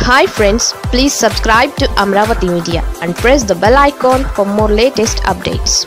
hi friends please subscribe to Amaravati media and press the bell icon for more latest updates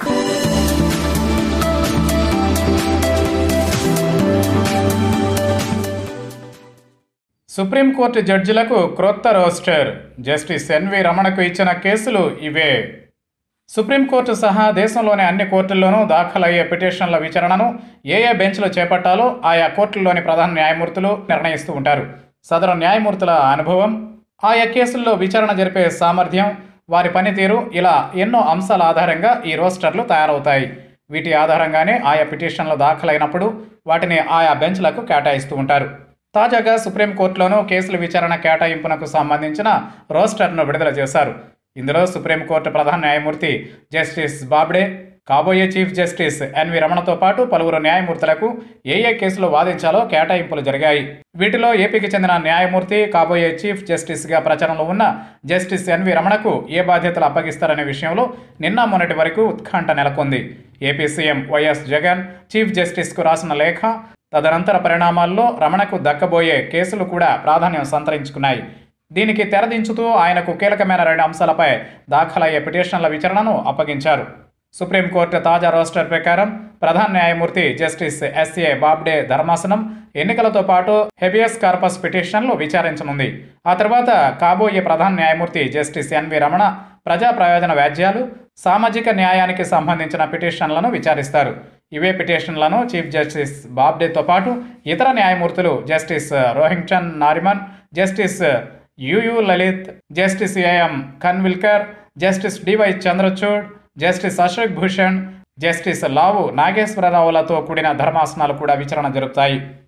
supreme court జడ్జిలకు క్రొత్త roster justice N V రమణకు ఇచ్చిన కేసులు ఇవే supreme court సహా దేశంలోని అన్ని కోర్టుల్లోనూ దాఖలయ్యే పిటిషన్ల విచారణను ఏ ఏ బెంచ్లు చేపట్టాలో ఆయా కోర్టుల్లోని ప్రధాన న్యాయమూర్తులు నిర్ణయిస్తూ ఉంటారు సదరు న్యాయమూర్తుల అనుభవం ఆయా కేసుల్లో విచారణ జరిపే సామర్థ్యం వారి పనితీరు ఇలా ఎన్నో అంశాల ఆధారంగా ఈ రోస్టర్లు తయారవుతాయి వీటి ఆధారంగానే ఆయా పిటిషన్లు దాఖలైనప్పుడు వాటిని ఆయా బెంచ్లకు కేటాయిస్తూ ఉంటారు తాజాగా సుప్రీంకోర్టులోనూ కేసుల విచారణ కేటాయింపునకు సంబంధించిన రోస్టర్ను విడుదల చేశారు ఇందులో సుప్రీంకోర్టు ప్రధాన న్యాయమూర్తి జస్టిస్ బాబ్డే కాబోయే చీఫ్ జస్టిస్ ఎన్వి రమణతో పాటు పలువురు న్యాయమూర్తులకు ఏ ఏ కేసులు వాదించాలో కేటాయింపులు జరిగాయి వీటిలో ఏపీకి చెందిన న్యాయమూర్తి కాబోయే చీఫ్ జస్టిస్గా ప్రచారంలో ఉన్న జస్టిస్ ఎన్వి రమణకు ఏ బాధ్యతలు అప్పగిస్తారనే విషయంలో నిన్న మొన్నటి వరకు ఉత్కంఠ నెలకొంది AP CM YS Jagan chief జస్టిస్కు రాసిన లేఖ తదనంతర పరిణామాల్లో రమణకు దక్కబోయే కేసులు కూడా ప్రాధాన్యం సంతరించుకున్నాయి దీనికి తెరదించుతూ ఆయనకు కీలకమైన రెండు అంశాలపై దాఖలయ్యే పిటిషన్ల విచారణను అప్పగించారు సుప్రీంకోర్టు తాజా రోస్టర్ ప్రకారం ప్రధాన న్యాయమూర్తి జస్టిస్ ఎస్ఏ బాబ్డే ధర్మాసనం ఎన్నికలతో పాటు హెబియస్ కార్పస్ పిటిషన్లు విచారించనుంది ఆ తర్వాత కాబోయే ప్రధాన న్యాయమూర్తి జస్టిస్ ఎన్వి రమణ ప్రజా ప్రయోజన వ్యాజ్యాలు సామాజిక న్యాయానికి సంబంధించిన పిటిషన్లను విచారిస్తారు ఇవే పిటిషన్లను చీఫ్ జస్టిస్ బాబ్డేతో పాటు ఇతర న్యాయమూర్తులు justice Rohinton Nariman justice UU Lalit justice AM Khanwilkar justice DY Chandrachud justice Ashok Bhushan justice Lavu నాగేశ్వరరావులతో కూడిన ధర్మాసనాలు కూడా విచారణ జరుపుతాయి